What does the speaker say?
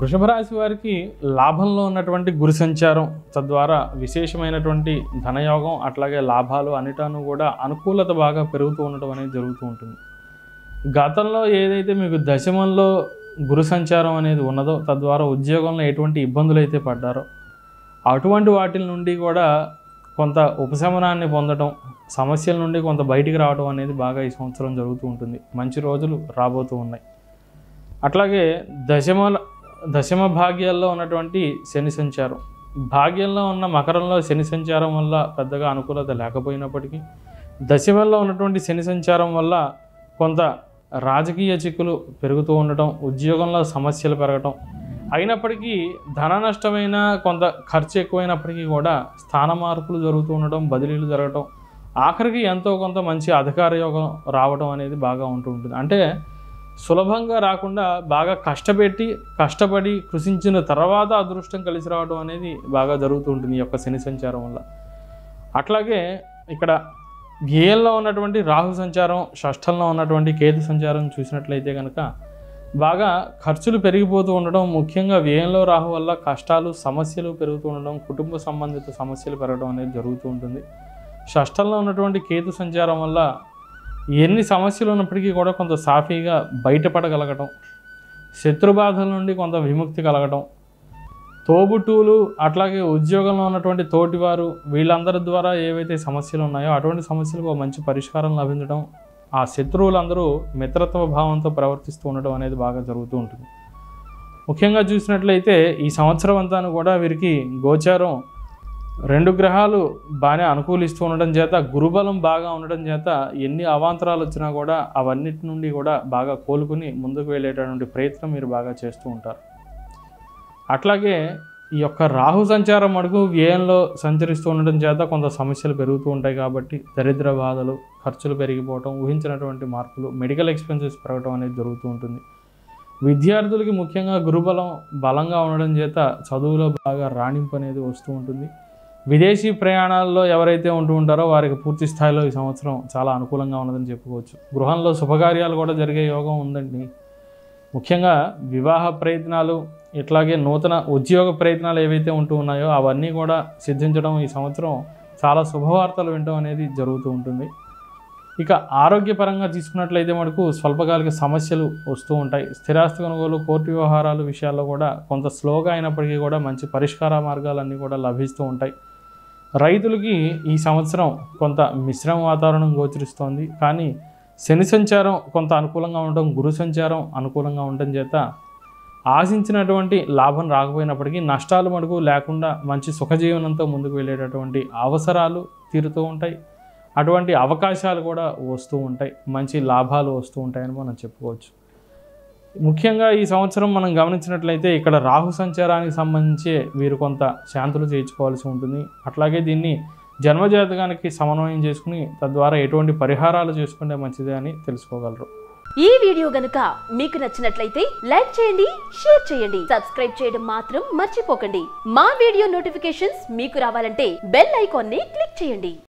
వృషభ రాశి వారికి లాభంలో ఉన్నటువంటి గురు సంచారం తద్వారా విశేషమైనటువంటి ధనయోగం అట్లాగే లాభాలు అన్నిటాను కూడా అనుకూలత బాగా పెరుగుతూ ఉండటం అనేది జరుగుతూ ఉంటుంది గతంలో ఏదైతే మీకు దశమంలో గురు సంచారం అనేది ఉన్నదో తద్వారా ఉద్యోగంలో ఎటువంటి ఇబ్బందులు అయితే పడ్డారో అటువంటి వాటి నుండి కూడా కొంత ఉపశమనాన్ని పొందడం సమస్యల నుండి కొంత బయటికి రావడం అనేది బాగా ఈ సంవత్సరం జరుగుతూ ఉంటుంది మంచి రోజులు రాబోతూ ఉన్నాయి అట్లాగే దశమ దశమ భాగ్యాల్లో ఉన్నటువంటి శని సంచారం భాగ్యంలో ఉన్న మకరంలో శని సంచారం వల్ల పెద్దగా అనుకూలత లేకపోయినప్పటికీ దశమంలో ఉన్నటువంటి శని సంచారం వల్ల కొంత రాజకీయ చిక్కులు పెరుగుతూ ఉండటం ఉద్యోగంలో సమస్యలు పెరగటం అయినప్పటికీ ధన నష్టమైన కొంత ఖర్చు ఎక్కువైనప్పటికీ కూడా స్థాన మార్పులు జరుగుతూ ఉండటం బదిలీలు జరగటం ఆఖరికి ఎంతో కొంత మంచి అధికార యోగం రావడం అనేది బాగా ఉంటూ ఉంటుంది అంటే సులభంగా రాకుండా బాగా కష్టపెట్టి కష్టపడి కృషించిన తర్వాత అదృష్టం కలిసి రావడం అనేది బాగా జరుగుతూ ఉంటుంది ఈ యొక్క శని సంచారం వల్ల అట్లాగే ఇక్కడ వ్యయంలో ఉన్నటువంటి రాహు సంచారం షష్ఠంలో ఉన్నటువంటి కేతు సంచారం చూసినట్లయితే కనుక బాగా ఖర్చులు పెరిగిపోతూ ఉండడం ముఖ్యంగా వ్యయంలో రాహు వల్ల కష్టాలు సమస్యలు పెరుగుతూ ఉండడం కుటుంబ సంబంధిత సమస్యలు పెరగడం అనేది జరుగుతూ ఉంటుంది షష్ఠంలో ఉన్నటువంటి కేతు సంచారం వల్ల ఎన్ని సమస్యలు ఉన్నప్పటికీ కూడా కొంత సాఫీగా బయటపడగలగటం శత్రుబాధల నుండి కొంత విముక్తి కలగటం తోబుట్టువులు అట్లాగే ఉద్యోగంలో ఉన్నటువంటి తోటివారు వీళ్ళందరి ద్వారా ఏవైతే సమస్యలు ఉన్నాయో అటువంటి సమస్యలకు ఒక మంచి పరిష్కారం లభించడం ఆ శత్రువులందరూ మిత్రత్వ భావంతో ప్రవర్తిస్తూ ఉండడం అనేది బాగా జరుగుతూ ఉంటుంది ముఖ్యంగా చూసినట్లయితే ఈ సంవత్సరం అంతా కూడా వీరికి గోచారం రెండు గ్రహాలు బాగానే అనుకూలిస్తూ ఉండడం చేత గురుబలం బాగా ఉండడం చేత ఎన్ని అవాంతరాలు వచ్చినా కూడా అవన్నిటి నుండి కూడా బాగా కోలుకుని ముందుకు వెళ్ళేటటువంటి ప్రయత్నం మీరు బాగా చేస్తూ ఉంటారు అట్లాగే ఈ యొక్క రాహు సంచారం మడుగు వ్యయంలో సంచరిస్తూ ఉండడం చేత కొంత సమస్యలు పెరుగుతూ ఉంటాయి కాబట్టి దరిద్ర బాధలు ఖర్చులు పెరిగిపోవటం ఊహించినటువంటి మార్పులు మెడికల్ ఎక్స్పెన్సెస్ పెరగడం అనేది జరుగుతూ ఉంటుంది విద్యార్థులకి ముఖ్యంగా గురుబలం బలంగా ఉండడం చేత చదువులో బాగా రాణింపు అనేది వస్తూ ఉంటుంది విదేశీ ప్రయాణాల్లో ఎవరైతే ఉంటూ ఉంటారో వారికి పూర్తి స్థాయిలో ఈ సంవత్సరం చాలా అనుకూలంగా ఉన్నదని చెప్పుకోవచ్చు గృహంలో శుభకార్యాలు కూడా జరిగే యోగం ఉందండి ముఖ్యంగా వివాహ ప్రయత్నాలు ఇట్లాగే నూతన ఉద్యోగ ప్రయత్నాలు ఏవైతే ఉంటూ ఉన్నాయో అవన్నీ కూడా సిద్ధించడం ఈ సంవత్సరం చాలా శుభవార్తలు వినడం అనేది జరుగుతూ ఉంటుంది ఇక ఆరోగ్యపరంగా తీసుకున్నట్లయితే మనకు స్వల్పకాలిక సమస్యలు వస్తూ ఉంటాయి స్థిరాస్తి కొనుగోలు కోర్టు వ్యవహారాలు విషయాల్లో కూడా కొంత స్లోగా అయినప్పటికీ కూడా మంచి పరిష్కార మార్గాలన్నీ కూడా లభిస్తూ ఉంటాయి రైతులకి ఈ సంవత్సరం కొంత మిశ్రమ వాతావరణం గోచరిస్తోంది కానీ శని సంచారం కొంత అనుకూలంగా ఉండడం గురు సంచారం అనుకూలంగా ఉండడం చేత ఆశించినటువంటి లాభం రాకపోయినప్పటికీ నష్టాలు మటుకు లేకుండా మంచి సుఖజీవనంతో ముందుకు వెళ్ళేటటువంటి అవసరాలు తీరుతూ ఉంటాయి అటువంటి అవకాశాలు కూడా వస్తూ ఉంటాయి మంచి లాభాలు వస్తూ ఉంటాయని మనం చెప్పుకోవచ్చు ముఖ్యంగా ఈ సంవత్సరం మనం గమనించినట్లయితే ఇక్కడ రాహు సంచారానికి సంబంధించి వీరు కొంత శాంతులు చేయించుకోవాల్సి ఉంటుంది అట్లాగే దీన్ని జన్మజాతకానికి సమన్వయం చేసుకుని తద్వారా ఎటువంటి పరిహారాలు చేసుకుంటే మంచిదే అని తెలుసుకోగలరు ఈ వీడియో గనుక మీకు నచ్చినట్లయితే లైక్ చేయండి షేర్ చేయండి సబ్స్క్రైబ్ చేయడం మాత్రం మర్చిపోకండి మా వీడియో నోటిఫికేషన్స్ మీకు రావాలంటే బెల్ ఐకాన్ ని క్లిక్ చేయండి